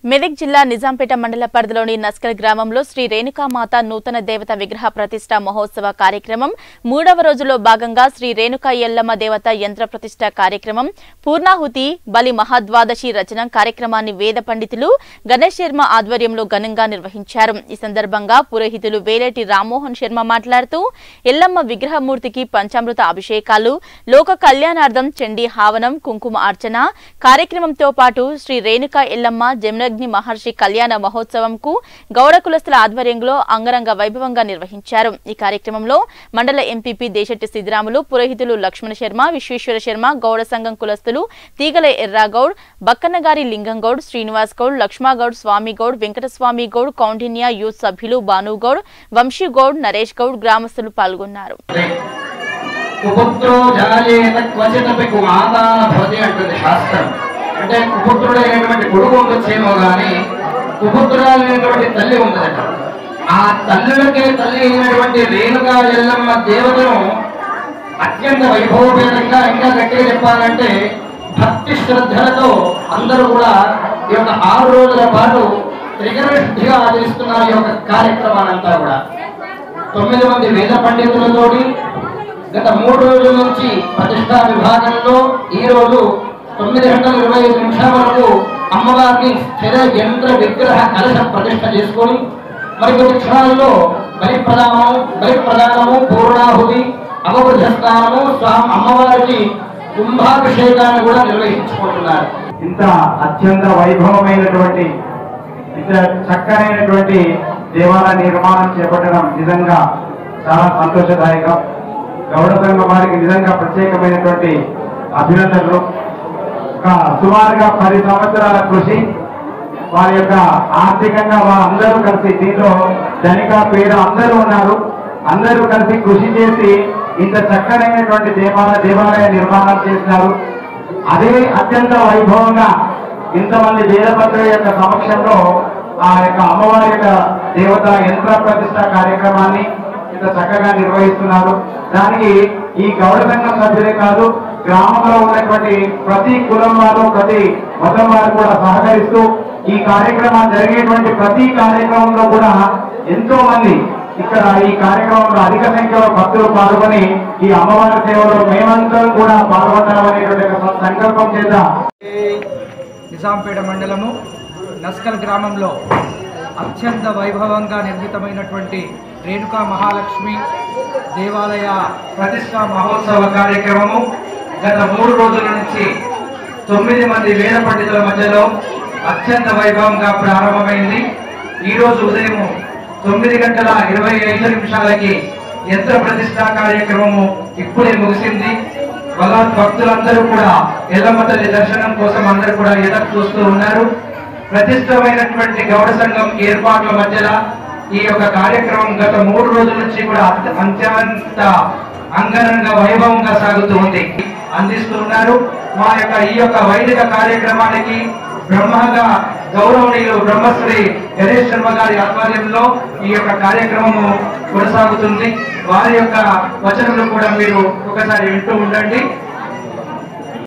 మెదక్ జిల్లా నిజాంపేట మండల పరిధిలోని నస్కల్ గ్రామంలో శ్రీ రేణుకామాత నూతన దేవత విగ్రహ ప్రతిష్ట మహోత్సవ కార్యక్రమం మూడవ రోజులో భాగంగా శ్రీ రేణుకా ఎల్లమ్మ దేవత యంత్ర ప్రతిష్ట కార్యక్రమం పూర్ణాహుతి బలి మహాద్వాదశి రచన కార్యక్రమాన్ని వేద పండితులు గణేష్ శర్మ ఆధ్వర్యంలో ఘనంగా నిర్వహించారు ఈ సందర్భంగా పురోహితులు వేలేటి రామ్మోహన్ శర్మ మాట్లాడుతూ ఎల్లమ్మ విగ్రహమూర్తికి పంచామృత అభిషేకాలు లోక కళ్యాణార్థం చండీ హావనం కుంకుమ అర్చన కార్యక్రమంతో పాటు శ్రీ రేణుకా ఎల్లమ్మ జమునగ్ని మహర్షి కళ్యాణ మహోత్సవంకు గౌడ కులస్తుల ఆధ్వర్యంలో అంగరంగ వైభవంగా నిర్వహించారు ఈ కార్యక్రమంలో మండల ఎంపీపీ దేశెట్టి సిద్దిరాములు పురోహితులు లక్ష్మణ శర్మ విశ్వేశ్వర శర్మ గౌడ సంఘం కులస్తులు తీగల ఎర్రాగౌడ్ బక్కన్నగారి లింగంగౌడ్ శ్రీనివాస్ గౌడ్ లక్ష్మాగౌడ్ స్వామి గౌడ్ వెంకటస్వామి గౌడ్ కౌండిన్య యూత్ సభ్యులు భానుగౌడ్ వంశీ గౌడ్ నరేష్ గౌడ్ గ్రామస్తులు పాల్గొన్నారు కుపుత్రో జాయేత క్వచితపి కుమాతాన భవతి అంటుంది శాస్త్రం అంటే కుపుత్రుడైనటువంటి కొడుకు ఉండొచ్చేమో గాని కుపుత్రుడైనటువంటి తల్లి ఉండదట ఆ తల్లులకే తల్లి అయినటువంటి రేణుగా ఎల్లమ్మ దేవతను అత్యంత వైభవపేతంగా ఇంకా గట్టిగా చెప్పాలంటే భక్తి శ్రద్ధలతో అందరూ కూడా ఈ యొక్క ఆరు రోజుల పాటు త్రిగరశుద్ధిగా ఆచరిస్తున్నారు ఈ యొక్క కార్యక్రమాలంతా కూడా తొమ్మిది మంది వేద పండితులతోటి గత మూడు రోజుల నుంచి ప్రతిష్టా విభాగంలో ఈ రోజు తొమ్మిది గంటల ఇరవై ఐదు నిమిషాల వరకు అమ్మవారిని స్థిర యంత్ర విగ్రహ కలశ ప్రతిష్ట చేసుకొని మరికొన్ని క్షణాల్లో బలి ప్రదానము బలి ప్రదానము పూర్ణాహుతి అవబుద్ధ స్నానము స్వామి అమ్మవారికి కుంభాభిషేకాన్ని కూడా నిర్వహించుకుంటున్నారు ఇంత అత్యంత వైభవమైనటువంటి ఇంత చక్కనైనటువంటి దేవాలయ నిర్మాణం చేపట్టడం నిజంగా చాలా సంతోషదాయకం గౌడ సంఘం వారికి నిజంగా ప్రత్యేకమైనటువంటి అభినందనలు ఒక సుమారుగా పది సంవత్సరాల కృషి వారి యొక్క ఆర్థికంగా వారందరూ కలిసి దీంట్లో ధనిక పేద అందరూ ఉన్నారు అందరూ కలిసి కృషి చేసి ఇంత చక్కనైనటువంటి దేవాలయ దేవాలయ నిర్మాణం చేసినారు అదే అత్యంత వైభవంగా ఇంతమంది వేదపత్రుల యొక్క సమక్షంలో ఆ యొక్క అమ్మవారి యొక్క దేవత యంత్ర ప్రతిష్ట కార్యక్రమాన్ని ఇంత చక్కగా నిర్వహిస్తున్నారు దానికి ఈ గౌడ సంఘం సభ్యులే కాదు గ్రామంలో ఉన్నటువంటి ప్రతి కులం వారు ప్రతి మతం వారు కూడా సహకరిస్తూ ఈ కార్యక్రమం జరిగేటువంటి ప్రతి కార్యక్రమంలో కూడా ఎంతో మంది ఇక్కడ ఈ కార్యక్రమంలో అధిక సంఖ్యలో భక్తులు పాల్గొని ఈ అమ్మవారి సేవలో మేమందరం కూడా పాల్గొంటాం అనేటువంటి ఒక సంకల్పం చేద్దాం నిజాంపేట మండలము నస్కల్ గ్రామంలో అత్యంత వైభవంగా నిర్మితమైనటువంటి రేణుకా మహాలక్ష్మి దేవాలయ ప్రతిష్టా మహోత్సవ కార్యక్రమము గత మూడు రోజుల నుంచి తొమ్మిది మంది వేద పండితుల మధ్యలో అత్యంత వైభవంగా ప్రారంభమైంది ఈ రోజు ఉదయం తొమ్మిది గంటల ఇరవై ఐదు నిమిషాలకి యంత్ర ప్రతిష్టా కార్యక్రమము ఇప్పుడే ముగిసింది భగవద్ భక్తులందరూ కూడా ఎల్లమ్మ తల్లి దర్శనం కోసం అందరూ కూడా ఎదురు చూస్తూ ఉన్నారు ప్రతిష్టమైనటువంటి గౌడ సంఘం ఏర్పాట్ల మధ్యలో ఈ యొక్క కార్యక్రమం గత మూడు రోజుల నుంచి కూడా అత్య- అత్యంత అంగరంగ వైభవంగా సాగుతూ ఉంది అందిస్తూ ఉన్నారు మా యొక్క ఈ యొక్క వైదిక కార్యక్రమానికి బ్రహ్మగా గౌరవనీయులు బ్రహ్మశ్రీ గణేష్ శర్మ గారి ఆధ్వర్యంలో ఈ యొక్క కార్యక్రమము కొనసాగుతుంది వారి యొక్క వచనములు కూడా మీరు ఒకసారి వింటూ ఉండండి